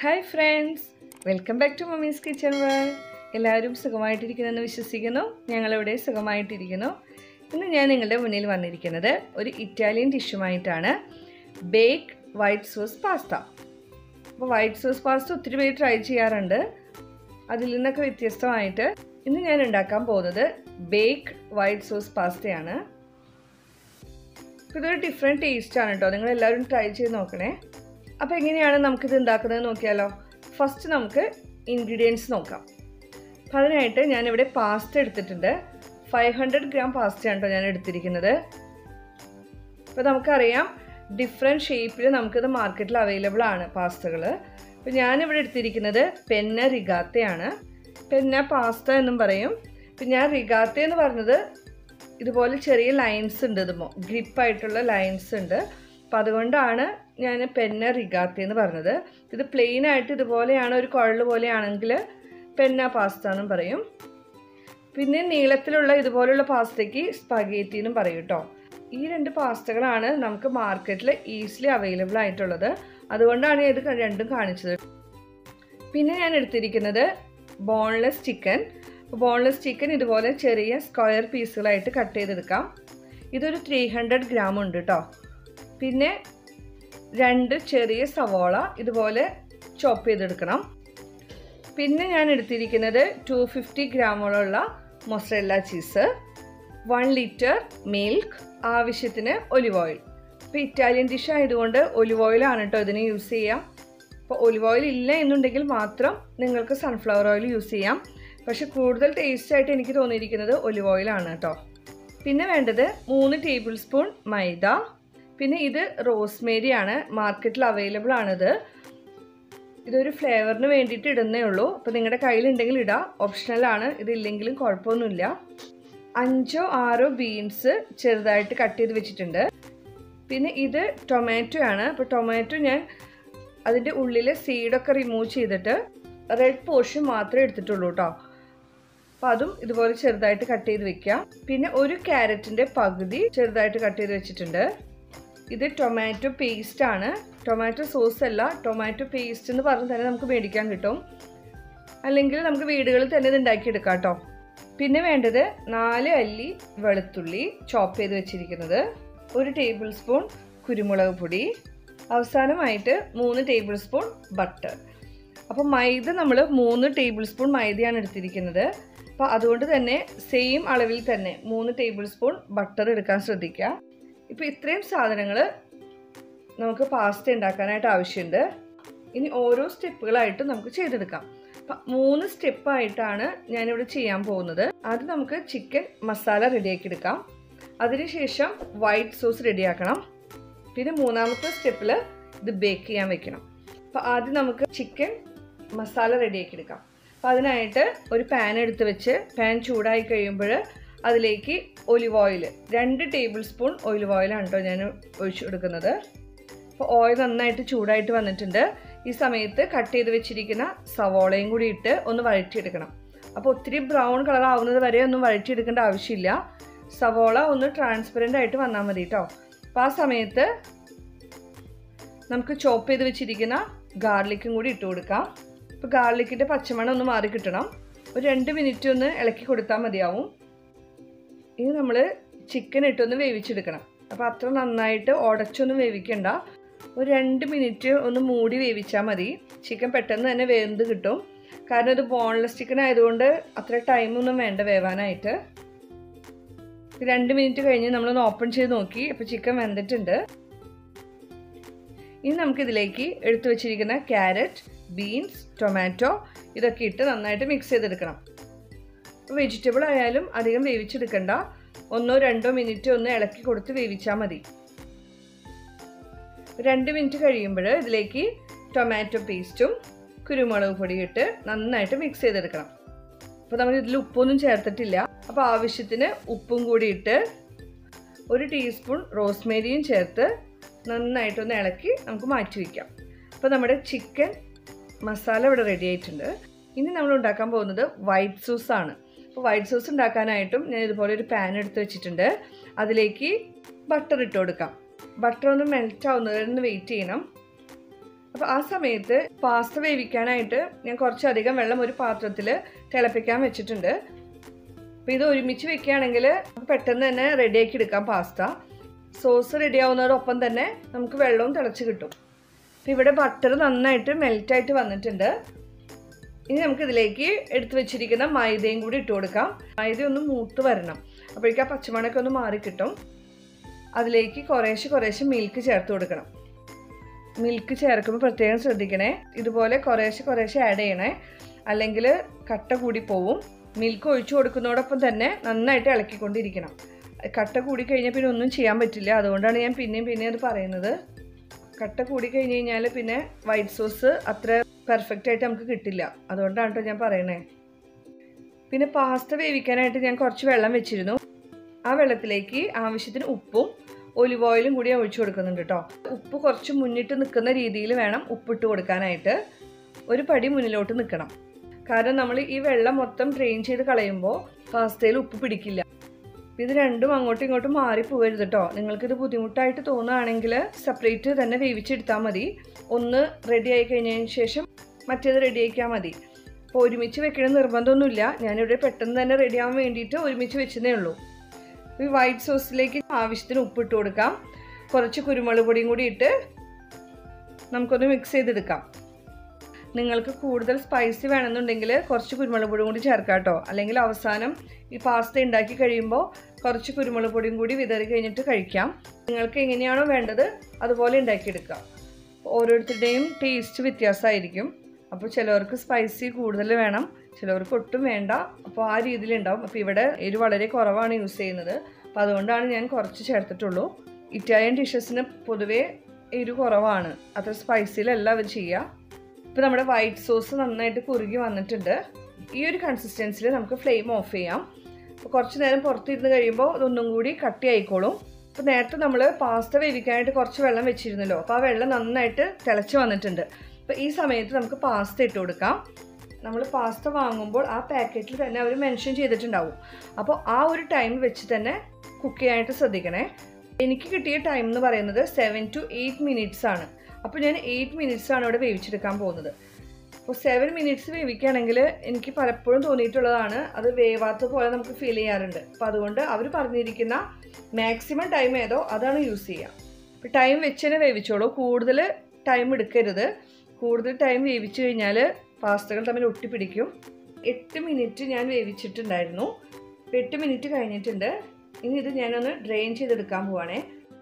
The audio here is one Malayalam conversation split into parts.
hi friends welcome back to mummy's kitchen world എല്ലാവരും സുഖമായിട്ടിരിക്കുന്നെന്ന് വിശ്വസിക്കുന്നു ഞങ്ങളിവിടെ സുഖമായിട്ടിരിക്കുന്നു ഇന്ന് ഞാൻ നിങ്ങളുടെ മുന്നിൽ വന്നിരിക്കുന്നത് ഒരു ഇറ്റാലിയൻ ഡിഷുമായിട്ടാണ് ബേക്ക് വൈറ്റ് സോസ് പാസ്ത അപ്പോൾ വൈറ്റ് സോസ് പാസ്ത ഒത്തിരി പേര് ട്രൈ ചെയ്യാറുണ്ട് അതിൽ നിന്നൊക്കെ വ്യത്യസ്തമായിട്ട് ഇന്ന് ഞാൻ ഉണ്ടാക്കാൻ പോകുന്നത് ബേക്ക് വൈറ്റ് സോസ് പാസ്തയാണ് അപ്പോൾ ഇതൊരു ഡിഫറെൻറ്റ് ടേസ്റ്റ് ആണ് കേട്ടോ നിങ്ങൾ എല്ലാവരും ട്രൈ ചെയ്ത് നോക്കണേ അപ്പോൾ എങ്ങനെയാണ് നമുക്കിത് ഉണ്ടാക്കുന്നത് നോക്കിയാലോ ഫസ്റ്റ് നമുക്ക് ഇൻഗ്രീഡിയൻസ് നോക്കാം അപ്പോൾ അതിനായിട്ട് ഞാനിവിടെ പാസ്ത എടുത്തിട്ടുണ്ട് ഫൈവ് ഹൺഡ്രഡ് ഗ്രാം പാസ്തയാണ് കേട്ടോ ഞാൻ എടുത്തിരിക്കുന്നത് അപ്പോൾ നമുക്കറിയാം ഡിഫറെൻറ്റ് ഷേപ്പിൽ നമുക്കിത് മാർക്കറ്റിൽ അവൈലബിൾ ആണ് പാസ്തകൾ അപ്പോൾ ഞാനിവിടെ എടുത്തിരിക്കുന്നത് പെന്ന റിഗാത്തയാണ് പെന്ന പാസ്ത എന്നും പറയും ഇപ്പം ഞാൻ റിഗാത്ത എന്ന് പറഞ്ഞത് ഇതുപോലെ ചെറിയ ലൈൻസ് ഉണ്ട് ഇത് ഗ്രിപ്പായിട്ടുള്ള ലൈൻസ് ഉണ്ട് അപ്പം അതുകൊണ്ടാണ് ഞാൻ പെന്ന റിഗാത്ത എന്ന് പറഞ്ഞത് ഇത് പ്ലെയിൻ ആയിട്ട് ഇതുപോലെയാണ് ഒരു കുഴൽ പോലെയാണെങ്കിൽ പെന്ന പാസ്ത എന്നും പറയും പിന്നെ നീളത്തിലുള്ള ഇതുപോലുള്ള പാസ്തയ്ക്ക് സ്പഗേറ്റി എന്നും പറയും കേട്ടോ ഈ രണ്ട് പാസ്തകളാണ് നമുക്ക് മാർക്കറ്റിൽ ഈസിലി അവൈലബിൾ ആയിട്ടുള്ളത് അതുകൊണ്ടാണ് ഇത് രണ്ടും കാണിച്ചത് പിന്നെ ഞാൻ എടുത്തിരിക്കുന്നത് ബോൺലെസ് ചിക്കൻ ബോൺലെസ് ചിക്കൻ ഇതുപോലെ ചെറിയ സ്ക്വയർ പീസുകളായിട്ട് കട്ട് ചെയ്തെടുക്കാം ഇതൊരു ത്രീ ഹൺഡ്രഡ് ഗ്രാം ഉണ്ട് കേട്ടോ പിന്നെ രണ്ട് ചെറിയ സവോള ഇതുപോലെ ചോപ്പ് ചെയ്തെടുക്കണം പിന്നെ ഞാൻ എടുത്തിരിക്കുന്നത് ടു ഫിഫ്റ്റി ഗ്രാമോളമുള്ള mozzarella cheese one litre milk ആവശ്യത്തിന് ഒലിവ് ഓയിൽ ഇപ്പോൾ ഇറ്റാലിയൻ ഡിഷ് ആയതുകൊണ്ട് ഒലിവ് ഓയിലാണ് കേട്ടോ ഇതിന് യൂസ് ചെയ്യാം അപ്പോൾ ഒലിവ് ഓയിൽ ഇല്ല എന്നുണ്ടെങ്കിൽ മാത്രം നിങ്ങൾക്ക് സൺഫ്ലവർ ഓയിൽ യൂസ് ചെയ്യാം പക്ഷെ കൂടുതൽ ടേസ്റ്റ് ആയിട്ട് എനിക്ക് തോന്നിയിരിക്കുന്നത് ഒലിവ് ഓയിലാണ് കേട്ടോ പിന്നെ വേണ്ടത് മൂന്ന് ടേബിൾ സ്പൂൺ മൈദ പിന്നെ ഇത് റോസ്മേരി ആണ് മാർക്കറ്റിൽ അവൈലബിൾ ആണിത് ഇതൊരു ഫ്ലേവറിന് വേണ്ടിയിട്ട് ഇടുന്നേ ഉള്ളൂ അപ്പോൾ നിങ്ങളുടെ കയ്യിലുണ്ടെങ്കിൽ ഇടാം ഓപ്ഷണലാണ് ഇതില്ലെങ്കിലും കുഴപ്പമൊന്നുമില്ല അഞ്ചോ ആറോ ബീൻസ് ചെറുതായിട്ട് കട്ട് ചെയ്ത് വെച്ചിട്ടുണ്ട് പിന്നെ ഇത് ടൊമാറ്റോ ആണ് അപ്പോൾ ടൊമാറ്റോ ഞാൻ അതിൻ്റെ ഉള്ളിലെ സീഡൊക്കെ റിമൂവ് ചെയ്തിട്ട് റെഡ് പോർഷൻ മാത്രമേ എടുത്തിട്ടുള്ളൂ കേട്ടോ അപ്പോൾ അതും ഇതുപോലെ ചെറുതായിട്ട് കട്ട് ചെയ്ത് വെക്കാം പിന്നെ ഒരു ക്യാരറ്റിൻ്റെ പകുതി ചെറുതായിട്ട് കട്ട് ചെയ്ത് വെച്ചിട്ടുണ്ട് ഇത് ടൊമാറ്റോ പേസ്റ്റ് ആണ് ടൊമാറ്റോ സോസ് അല്ല ടൊമാറ്റോ പേസ്റ്റ് എന്ന് പറഞ്ഞ് തന്നെ നമുക്ക് മേടിക്കാൻ കിട്ടും അല്ലെങ്കിൽ നമുക്ക് വീടുകളിൽ തന്നെ ഇത് ഉണ്ടാക്കിയെടുക്കാം കേട്ടോ പിന്നെ വേണ്ടത് നാല് അല്ലി വെളുത്തുള്ളി ചോപ്പ് ചെയ്ത് വെച്ചിരിക്കുന്നത് ഒരു ടേബിൾ സ്പൂൺ കുരുമുളക് പൊടി അവസാനമായിട്ട് മൂന്ന് ടേബിൾ സ്പൂൺ ബട്ടർ അപ്പോൾ മൈദ നമ്മൾ മൂന്ന് ടേബിൾ സ്പൂൺ മൈദയാണ് എടുത്തിരിക്കുന്നത് അപ്പോൾ അതുകൊണ്ട് തന്നെ സെയിം അളവിൽ തന്നെ മൂന്ന് ടേബിൾ സ്പൂൺ ബട്ടർ എടുക്കാൻ ശ്രദ്ധിക്കുക ഇപ്പോൾ ഇത്രയും സാധനങ്ങൾ നമുക്ക് പാസ്ത ഉണ്ടാക്കാനായിട്ട് ആവശ്യമുണ്ട് ഇനി ഓരോ സ്റ്റെപ്പുകളായിട്ട് നമുക്ക് ചെയ്തെടുക്കാം അപ്പം മൂന്ന് സ്റ്റെപ്പായിട്ടാണ് ഞാനിവിടെ ചെയ്യാൻ പോകുന്നത് ആദ്യം നമുക്ക് ചിക്കൻ മസാല റെഡിയാക്കി എടുക്കാം അതിനുശേഷം വൈറ്റ് സോസ് റെഡിയാക്കണം പിന്നെ മൂന്നാമത്തെ സ്റ്റെപ്പിൽ ഇത് ബേക്ക് ചെയ്യാൻ വെക്കണം അപ്പോൾ ആദ്യം നമുക്ക് ചിക്കൻ മസാല റെഡിയാക്കി എടുക്കാം അപ്പോൾ അതിനായിട്ട് ഒരു പാൻ എടുത്ത് വെച്ച് പാൻ ചൂടായി കഴിയുമ്പോൾ അതിലേക്ക് ഒലിവ് ഓയിൽ രണ്ട് ടേബിൾ സ്പൂൺ ഒലിവ് ഓയിലാണ് കേട്ടോ ഞാൻ ഒഴിച്ചു കൊടുക്കുന്നത് അപ്പോൾ ഓയിൽ നന്നായിട്ട് ചൂടായിട്ട് വന്നിട്ടുണ്ട് ഈ സമയത്ത് കട്ട് ചെയ്ത് വെച്ചിരിക്കുന്ന സവോളയും കൂടി ഇട്ട് ഒന്ന് വഴറ്റിയെടുക്കണം അപ്പോൾ ഒത്തിരി ബ്രൗൺ കളർ ആവുന്നത് വരെ ഒന്നും വഴറ്റിയെടുക്കേണ്ട ആവശ്യമില്ല സവോള ഒന്ന് ട്രാൻസ്പെറൻ്റ് ആയിട്ട് വന്നാൽ മതി കേട്ടോ അപ്പോൾ ആ സമയത്ത് നമുക്ക് ചോപ്പ് ചെയ്ത് വെച്ചിരിക്കുന്ന ഗാർലിക്കും കൂടി ഇട്ട് കൊടുക്കാം ഇപ്പോൾ ഗാർലിക്കിൻ്റെ പച്ചമണം ഒന്ന് മാറി കിട്ടണം ഒരു രണ്ട് മിനിറ്റ് ഒന്ന് ഇളക്കി കൊടുത്താൽ മതിയാവും ഇനി നമ്മൾ ചിക്കൻ ഇട്ടൊന്ന് വേവിച്ചെടുക്കണം അപ്പോൾ അത്ര നന്നായിട്ട് ഉടച്ചൊന്നും വേവിക്കണ്ട ഒരു രണ്ട് മിനിറ്റ് ഒന്ന് മൂടി വേവിച്ചാൽ മതി ചിക്കൻ പെട്ടെന്ന് തന്നെ വെന്ത് കിട്ടും കാരണം ഇത് ബോൺലെസ് ചിക്കൻ ആയതുകൊണ്ട് അത്ര ടൈമൊന്നും വേണ്ട വേവാനായിട്ട് രണ്ട് മിനിറ്റ് കഴിഞ്ഞ് നമ്മളൊന്ന് ഓപ്പൺ ചെയ്ത് നോക്കി അപ്പോൾ ചിക്കൻ വെന്തിട്ടുണ്ട് ഇനി നമുക്കിതിലേക്ക് എടുത്തു വെച്ചിരിക്കുന്ന ക്യാരറ്റ് ബീൻസ് ടൊമാറ്റോ ഇതൊക്കെ ഇട്ട് നന്നായിട്ട് മിക്സ് ചെയ്തെടുക്കണം വെജിറ്റബിൾ ആയാലും അധികം വേവിച്ചെടുക്കണ്ട ഒന്നോ രണ്ടോ മിനിറ്റ് ഒന്ന് ഇളക്കി കൊടുത്ത് വേവിച്ചാൽ മതി രണ്ട് മിനിറ്റ് കഴിയുമ്പോൾ ഇതിലേക്ക് ടൊമാറ്റോ പേസ്റ്റും കുരുമുളക് പൊടി ഇട്ട് നന്നായിട്ട് മിക്സ് ചെയ്തെടുക്കണം അപ്പോൾ നമ്മൾ ഇതിൽ ഉപ്പൊന്നും ചേർത്തിട്ടില്ല അപ്പോൾ ആവശ്യത്തിന് ഉപ്പും കൂടി ഇട്ട് ഒരു ടീസ്പൂൺ റോസ്മേരിയും ചേർത്ത് നന്നായിട്ടൊന്ന് ഇളക്കി നമുക്ക് മാറ്റി വയ്ക്കാം അപ്പോൾ നമ്മുടെ ചിക്കൻ മസാല ഇവിടെ റെഡി ആയിട്ടുണ്ട് ഇനി നമ്മൾ ഉണ്ടാക്കാൻ പോകുന്നത് വൈറ്റ് സോസ് ആണ് അപ്പോൾ വൈറ്റ് സോസ് ഉണ്ടാക്കാനായിട്ടും ഞാൻ ഇതുപോലെ ഒരു പാൻ എടുത്ത് വെച്ചിട്ടുണ്ട് അതിലേക്ക് ബട്ടർ ഇട്ട് കൊടുക്കാം ബട്ടർ ഒന്ന് മെൽറ്റ് ആവുന്നവരെ ഒന്ന് വെയിറ്റ് ചെയ്യണം അപ്പോൾ ആ സമയത്ത് പാസ്ത വേവിക്കാനായിട്ട് ഞാൻ കുറച്ചധികം വെള്ളം ഒരു പാത്രത്തിൽ തിളപ്പിക്കാൻ വെച്ചിട്ടുണ്ട് അപ്പോൾ ഇത് ഒരുമിച്ച് വെക്കുകയാണെങ്കിൽ പെട്ടെന്ന് തന്നെ റെഡിയാക്കി എടുക്കാം പാസ്ത സോസ് റെഡി ആവുന്നതോടൊപ്പം തന്നെ നമുക്ക് വെള്ളവും തിളച്ച് കിട്ടും അപ്പോൾ ഇവിടെ ബട്ടർ നന്നായിട്ട് മെൽറ്റായിട്ട് വന്നിട്ടുണ്ട് ഇനി നമുക്ക് ഇതിലേക്ക് എടുത്തു വെച്ചിരിക്കുന്ന മൈദയും കൂടി ഇട്ട് കൊടുക്കാം മൈദ ഒന്ന് മൂത്ത് വരണം അപ്പോഴേക്കും ആ പച്ചമണൊക്കെ ഒന്ന് മാറിക്കിട്ടും അതിലേക്ക് കുറേശ്ശെ കുറേശ്ശെ മിൽക്ക് ചേർത്ത് കൊടുക്കണം മിൽക്ക് ചേർക്കുമ്പോൾ പ്രത്യേകം ശ്രദ്ധിക്കണേ ഇതുപോലെ കുറേശ്ശെ കുറേശ്ശെ ആഡ് ചെയ്യണേ അല്ലെങ്കിൽ കട്ട കൂടി പോവും മിൽക്ക് ഒഴിച്ചു കൊടുക്കുന്നതോടൊപ്പം തന്നെ നന്നായിട്ട് ഇളക്കിക്കൊണ്ടിരിക്കണം കട്ട കൂടി കഴിഞ്ഞാൽ പിന്നെ ഒന്നും ചെയ്യാൻ പറ്റില്ല അതുകൊണ്ടാണ് ഞാൻ പിന്നെയും പിന്നെയും അത് പറയുന്നത് കട്ട കൂടി കഴിഞ്ഞ് കഴിഞ്ഞാൽ പിന്നെ വൈറ്റ് സോസ് അത്ര പെർഫെക്റ്റ് ആയിട്ട് നമുക്ക് കിട്ടില്ല അതുകൊണ്ടാണ് കേട്ടോ ഞാൻ പറയണേ പിന്നെ പാസ്ത വേവിക്കാനായിട്ട് ഞാൻ കുറച്ച് വെള്ളം വെച്ചിരുന്നു ആ വെള്ളത്തിലേക്ക് ആവശ്യത്തിന് ഉപ്പും ഒലിവ് ഓയിലും കൂടി ഞാൻ ഒഴിച്ചു കൊടുക്കുന്നുണ്ട് കേട്ടോ ഉപ്പ് കുറച്ച് മുന്നിട്ട് നിൽക്കുന്ന രീതിയിൽ വേണം ഉപ്പിട്ട് കൊടുക്കാനായിട്ട് ഒരു പടി മുന്നിലോട്ട് നിൽക്കണം കാരണം നമ്മൾ ഈ വെള്ളം മൊത്തം ഡ്രെയിൻ ചെയ്ത് കളയുമ്പോൾ പാസ്തയിൽ ഉപ്പ് പിടിക്കില്ല ഇത് രണ്ടും അങ്ങോട്ടും ഇങ്ങോട്ടും മാറി പോകരുത് കേട്ടോ നിങ്ങൾക്കിത് ബുദ്ധിമുട്ടായിട്ട് തോന്നുകയാണെങ്കിൽ സെപ്പറേറ്റ് തന്നെ വേവിച്ചെടുത്താൽ മതി ഒന്ന് റെഡി ആയി കഴിഞ്ഞതിന് ശേഷം മറ്റേത് റെഡി ആക്കിയാൽ മതി അപ്പോൾ ഒരുമിച്ച് വെക്കണം നിർബന്ധമൊന്നുമില്ല ഞാനിവിടെ പെട്ടെന്ന് തന്നെ റെഡി ആവാൻ വേണ്ടിയിട്ട് ഒരുമിച്ച് വെച്ചതേ ഉള്ളൂ ഈ വൈറ്റ് സോസിലേക്ക് ആവശ്യത്തിന് ഉപ്പിട്ട് കൊടുക്കാം കുറച്ച് കുരുമുളക് പൊടിയും കൂടി ഇട്ട് നമുക്കൊന്ന് മിക്സ് ചെയ്തെടുക്കാം നിങ്ങൾക്ക് കൂടുതൽ സ്പൈസി വേണമെന്നുണ്ടെങ്കിൽ കുറച്ച് കുരുമുളക് പൊടിയും കൂടി ചേർക്കാം കേട്ടോ അല്ലെങ്കിൽ അവസാനം ഈ പാസ്ത ഉണ്ടാക്കി കഴിയുമ്പോൾ കുറച്ച് കുരുമുളക് പൊടിയും കൂടി വിതറി കഴിഞ്ഞിട്ട് കഴിക്കാം നിങ്ങൾക്ക് എങ്ങനെയാണോ വേണ്ടത് അതുപോലെ ഉണ്ടാക്കിയെടുക്കാം ഓരോരുത്തരുടെയും ടേസ്റ്റ് വ്യത്യാസമായിരിക്കും അപ്പോൾ ചിലവർക്ക് സ്പൈസി കൂടുതൽ വേണം ചിലവർക്ക് ഒട്ടും വേണ്ട അപ്പോൾ ആ രീതിയിൽ ഉണ്ടാവും അപ്പോൾ ഇവിടെ എരിവ് വളരെ കുറവാണ് യൂസ് ചെയ്യുന്നത് അപ്പോൾ അതുകൊണ്ടാണ് ഞാൻ കുറച്ച് ചേർത്തിട്ടുള്ളൂ ഇറ്റാലിയൻ ഡിഷസിന് പൊതുവേ എരിവ് കുറവാണ് അത്ര സ്പൈസിയിലല്ല അവർ ചെയ്യുക ഇപ്പോൾ നമ്മുടെ വൈറ്റ് സോസ് നന്നായിട്ട് കുറുകി വന്നിട്ടുണ്ട് ഈ ഒരു കൺസിസ്റ്റൻസിൽ നമുക്ക് ഫ്ലെയിം ഓഫ് ചെയ്യാം അപ്പോൾ കുറച്ച് നേരം പുറത്തിരുന്ന് കഴിയുമ്പോൾ ഇതൊന്നും കൂടി കട്ടി ആയിക്കോളും അപ്പോൾ നേരത്തെ നമ്മൾ പാസ്ത വേവിക്കാനായിട്ട് കുറച്ച് വെള്ളം വെച്ചിരുന്നല്ലോ അപ്പോൾ ആ വെള്ളം നന്നായിട്ട് തിളച്ച് വന്നിട്ടുണ്ട് അപ്പോൾ ഈ സമയത്ത് നമുക്ക് പാസ്ത ഇട്ട് കൊടുക്കാം നമ്മൾ പാസ്ത വാങ്ങുമ്പോൾ ആ പാക്കറ്റിൽ തന്നെ അവർ മെൻഷൻ ചെയ്തിട്ടുണ്ടാവും അപ്പോൾ ആ ഒരു ടൈം വെച്ച് തന്നെ കുക്ക് ചെയ്യാനായിട്ട് ശ്രദ്ധിക്കണേ എനിക്ക് കിട്ടിയ ടൈം എന്ന് പറയുന്നത് സെവൻ ടു എയ്റ്റ് മിനിറ്റ്സ് ആണ് അപ്പോൾ ഞാൻ എയ്റ്റ് മിനിറ്റ്സ് ആണ് ഇവിടെ വേവിച്ചെടുക്കാൻ പോകുന്നത് അപ്പോൾ സെവൻ മിനിറ്റ്സ് വേവിക്കുകയാണെങ്കിൽ എനിക്ക് പലപ്പോഴും തോന്നിയിട്ടുള്ളതാണ് അത് വേവാത്ത പോലെ നമുക്ക് ഫീൽ ചെയ്യാറുണ്ട് അപ്പോൾ അതുകൊണ്ട് അവർ പറഞ്ഞിരിക്കുന്ന മാക്സിമം ടൈം ഏതോ അതാണ് യൂസ് ചെയ്യുക അപ്പോൾ ടൈം വെച്ച് തന്നെ വേവിച്ചോളൂ കൂടുതൽ ടൈം എടുക്കരുത് കൂടുതൽ ടൈം വേവിച്ച് കഴിഞ്ഞാൽ പാസ്തകൾ തമ്മിൽ ഒട്ടിപ്പിടിക്കും എട്ട് മിനിറ്റ് ഞാൻ വേവിച്ചിട്ടുണ്ടായിരുന്നു അപ്പോൾ എട്ട് മിനിറ്റ് കഴിഞ്ഞിട്ടുണ്ട് ഇനി ഇത് ഞാനൊന്ന് ഡ്രെയിൻ ചെയ്തെടുക്കാൻ പോവാണേ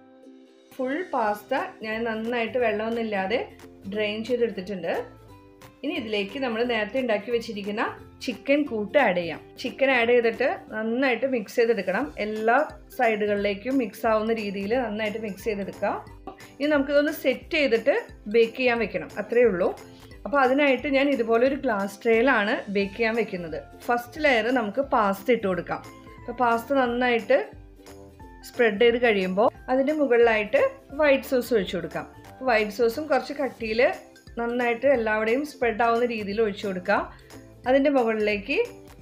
ഫുൾ പാസ്ത ഞാൻ നന്നായിട്ട് വെള്ളമൊന്നുമില്ലാതെ ഡ്രെയിൻ ചെയ്തെടുത്തിട്ടുണ്ട് ഇനി ഇതിലേക്ക് നമ്മൾ നേരത്തെ ഉണ്ടാക്കി വെച്ചിരിക്കുന്ന ചിക്കൻ കൂട്ട് ആഡ് ചെയ്യാം ചിക്കൻ ആഡ് ചെയ്തിട്ട് നന്നായിട്ട് മിക്സ് ചെയ്തെടുക്കണം എല്ലാ സൈഡുകളിലേക്കും മിക്സ് ആവുന്ന രീതിയിൽ നന്നായിട്ട് മിക്സ് ചെയ്തെടുക്കുക ഇനി നമുക്കിതൊന്ന് സെറ്റ് ചെയ്തിട്ട് ബേക്ക് ചെയ്യാൻ വെക്കണം അത്രയേ ഉള്ളൂ അപ്പോൾ അതിനായിട്ട് ഞാൻ ഇതുപോലെ ഒരു ഗ്ലാസ് ട്രേയിലാണ് ബേക്ക് ചെയ്യാൻ വെക്കുന്നത് ഫസ്റ്റ് ലെയർ നമുക്ക് പാസ്ത ഇട്ട് കൊടുക്കാം അപ്പോൾ പാസ്ത നന്നായിട്ട് സ്പ്രെഡ് ചെയ്ത് കഴിയുമ്പോൾ അതിൻ്റെ മുകളിലായിട്ട് വൈറ്റ് സോസ് ഒഴിച്ചു കൊടുക്കാം വൈറ്റ് സോസും കുറച്ച് കട്ടിയിൽ നന്നായിട്ട് എല്ലാവിടെയും സ്പ്രെഡ് ആവുന്ന രീതിയിൽ ഒഴിച്ചു കൊടുക്കാം അതിൻ്റെ മുകളിലേക്ക്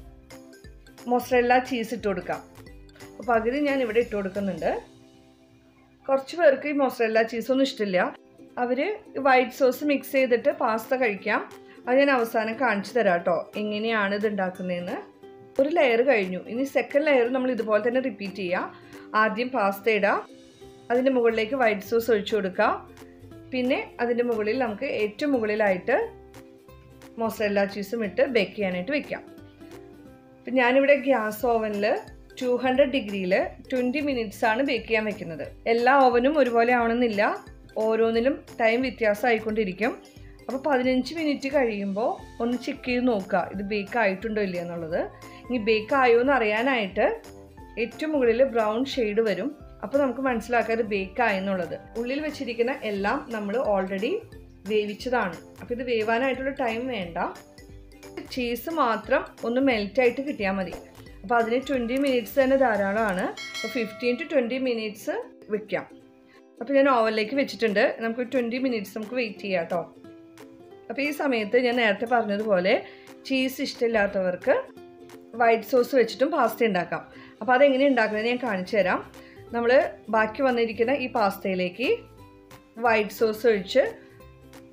മൊസറല്ല ചീസ് ഇട്ട് കൊടുക്കാം അപ്പോൾ പകുതി ഞാൻ ഇവിടെ ഇട്ട് കൊടുക്കുന്നുണ്ട് കുറച്ച് പേർക്ക് ഈ മൊസറല്ല ചീസൊന്നും ഇഷ്ടമില്ല അവർ വൈറ്റ് സോസ് മിക്സ് ചെയ്തിട്ട് പാസ്ത കഴിക്കാം അത് ഞാൻ അവസാനം കാണിച്ചു തരാം കേട്ടോ എങ്ങനെയാണ് ഇത് ഉണ്ടാക്കുന്നതെന്ന് ഒരു ലെയർ കഴിഞ്ഞു ഇനി സെക്കൻഡ് ലെയർ നമ്മൾ ഇതുപോലെ തന്നെ റിപ്പീറ്റ് ചെയ്യുക ആദ്യം പാസ്ത ഇടുക അതിൻ്റെ മുകളിലേക്ക് വൈറ്റ് സോസ് ഒഴിച്ചു കൊടുക്കുക പിന്നെ അതിൻ്റെ മുകളിൽ നമുക്ക് ഏറ്റവും മുകളിലായിട്ട് മൊസറല്ല ചീസും ഇട്ട് ബേക്ക് ചെയ്യാനായിട്ട് വെക്കാം ഇപ്പം ഞാനിവിടെ ഗ്യാസ് ഓവനിൽ ടു ഹൺഡ്രഡ് ഡിഗ്രിയിൽ ട്വൻറ്റി മിനിറ്റ്സ് ആണ് ബേക്ക് ചെയ്യാൻ വെക്കുന്നത് എല്ലാ ഓവനും ഒരുപോലെ ആവണമെന്നില്ല ഓരോന്നിലും ടൈം വ്യത്യാസം ആയിക്കൊണ്ടിരിക്കും അപ്പോൾ പതിനഞ്ച് മിനിറ്റ് കഴിയുമ്പോൾ ഒന്ന് ചെക്ക് ചെയ്ത് നോക്കുക ഇത് ബേക്ക് ആയിട്ടുണ്ടോ ഇല്ല എന്നുള്ളത് ഇനി ബേക്ക് ആയോ എന്ന് അറിയാനായിട്ട് ഏറ്റവും മുകളിൽ ബ്രൗൺ ഷെയ്ഡ് വരും അപ്പോൾ നമുക്ക് മനസ്സിലാക്കാം ഇത് ബേക്ക് ആയെന്നുള്ളത് ഉള്ളിൽ വെച്ചിരിക്കുന്ന എല്ലാം നമ്മൾ ഓൾറെഡി വേവിച്ചതാണ് അപ്പോൾ ഇത് വേവാനായിട്ടുള്ള ടൈം വേണ്ട ചീസ് മാത്രം ഒന്ന് മെൽറ്റായിട്ട് കിട്ടിയാൽ മതി അപ്പോൾ അതിന് ട്വൻറ്റി മിനിറ്റ്സ് തന്നെ ധാരാളമാണ് അപ്പോൾ ഫിഫ്റ്റീൻ ടു ട്വൻറ്റി മിനിറ്റ്സ് വെക്കാം അപ്പോൾ ഞാൻ ഓവനിലേക്ക് വെച്ചിട്ടുണ്ട് നമുക്ക് ട്വൻറ്റി മിനിറ്റ്സ് നമുക്ക് വെയിറ്റ് ചെയ്യാം കേട്ടോ അപ്പോൾ ഈ സമയത്ത് ഞാൻ നേരത്തെ പറഞ്ഞതുപോലെ ചീസ് ഇഷ്ടമില്ലാത്തവർക്ക് വൈറ്റ് സോസ് വെച്ചിട്ടും പാസ്ത ഉണ്ടാക്കാം അപ്പോൾ അതെങ്ങനെ ഉണ്ടാക്കുന്നത് ഞാൻ കാണിച്ചു തരാം നമ്മൾ ബാക്കി വന്നിരിക്കുന്ന ഈ പാസ്തയിലേക്ക് വൈറ്റ് സോസ് ഒഴിച്ച്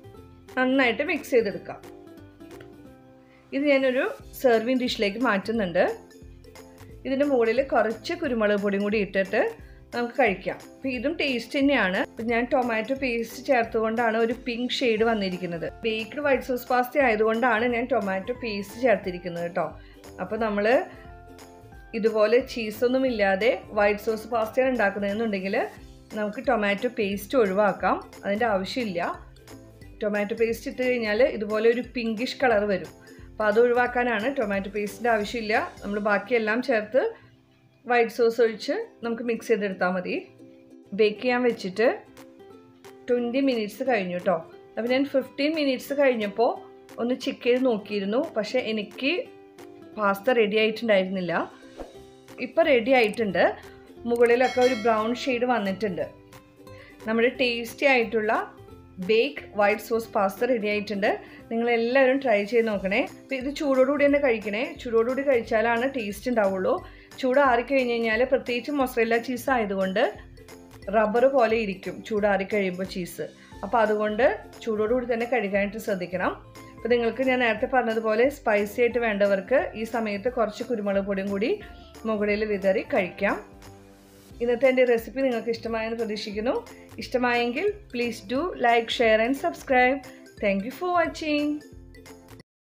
നന്നായിട്ട് മിക്സ് ചെയ്തെടുക്കാം ഇത് ഞാനൊരു സെർവിങ് ഡിഷിലേക്ക് മാറ്റുന്നുണ്ട് ഇതിൻ്റെ മുകളിൽ കുറച്ച് കുരുമുളക് പൊടിയും കൂടി ഇട്ടിട്ട് നമുക്ക് കഴിക്കാം അപ്പോൾ ഇതും ടേസ്റ്റ് തന്നെയാണ് ഞാൻ ടൊമാറ്റോ പേസ്റ്റ് ചേർത്തുകൊണ്ടാണ് ഒരു പിങ്ക് ഷെയ്ഡ് വന്നിരിക്കുന്നത് ബേക്ക്ഡ് വൈറ്റ് സോസ് പാസ്ത ആയതുകൊണ്ടാണ് ഞാൻ ടൊമാറ്റോ പേസ്റ്റ് ചേർത്തിരിക്കുന്നത് കേട്ടോ അപ്പോൾ നമ്മൾ ഇതുപോലെ ചീസൊന്നും ഇല്ലാതെ വൈറ്റ് സോസ് പാസ്തയാണ് ഉണ്ടാക്കുന്നതെന്നുണ്ടെങ്കിൽ നമുക്ക് ടൊമാറ്റോ പേസ്റ്റ് ഒഴിവാക്കാം അതിൻ്റെ ആവശ്യമില്ല ടൊമാറ്റോ പേസ്റ്റ് ഇട്ട് കഴിഞ്ഞാൽ ഇതുപോലെ ഒരു പിങ്കിഷ് കളർ വരും അപ്പോൾ അത് ഒഴിവാക്കാനാണ് ടൊമാറ്റോ പേസ്റ്റിൻ്റെ ആവശ്യമില്ല നമ്മൾ ബാക്കിയെല്ലാം ചേർത്ത് വൈറ്റ് സോസ് ഒഴിച്ച് നമുക്ക് മിക്സ് ചെയ്തെടുത്താൽ മതി ബേക്ക് ചെയ്യാൻ വെച്ചിട്ട് ട്വൻറ്റി മിനിറ്റ്സ് കഴിഞ്ഞു കേട്ടോ അപ്പോൾ ഞാൻ ഫിഫ്റ്റീൻ മിനിറ്റ്സ് കഴിഞ്ഞപ്പോൾ ഒന്ന് ചെക്ക് ചെയ്ത് നോക്കിയിരുന്നു പക്ഷേ എനിക്ക് പാസ്ത റെഡി ആയിട്ടുണ്ടായിരുന്നില്ല ഇപ്പോൾ റെഡി ആയിട്ടുണ്ട് മുകളിലൊക്കെ ഒരു ബ്രൗൺ ഷെയ്ഡ് വന്നിട്ടുണ്ട് നമ്മുടെ ടേസ്റ്റി ആയിട്ടുള്ള bake white sauce pasta ready ആയിട്ടുണ്ട് നിങ്ങൾ എല്ലാവരും ട്രൈ ചെയ്ത് നോക്കണേ അപ്പോൾ ഇത് ചൂടോടുകൂടി തന്നെ കഴിക്കണേ ചൂടോടുകൂടി കഴിച്ചാലാണ് ടേസ്റ്റ് ഉണ്ടാവുള്ളൂ ചൂട് ആറിക്കഴിഞ്ഞ് കഴിഞ്ഞാൽ പ്രത്യേകിച്ച് മൊസറല്ല ചീസ് ആയതുകൊണ്ട് റബ്ബർ പോലെ ഇരിക്കും ചൂടാറി കഴിയുമ്പോൾ ചീസ് അപ്പോൾ അതുകൊണ്ട് ചൂടോടുകൂടി തന്നെ കഴിക്കാനായിട്ട് ശ്രദ്ധിക്കണം അപ്പോൾ നിങ്ങൾക്ക് ഞാൻ നേരത്തെ പറഞ്ഞതുപോലെ സ്പൈസി ആയിട്ട് വേണ്ടവർക്ക് ഈ സമയത്ത് കുറച്ച് കുരുമുളക് പൊടിയും കൂടി മുകളിൽ വിതറി കഴിക്കാം ഇന്നത്തെ എൻ്റെ റെസിപ്പി നിങ്ങൾക്ക് ഇഷ്ടമായെന്ന് പ്രതീക്ഷിക്കുന്നു ഇഷ്ടമായെങ്കിൽ please do like share and subscribe thank you for watching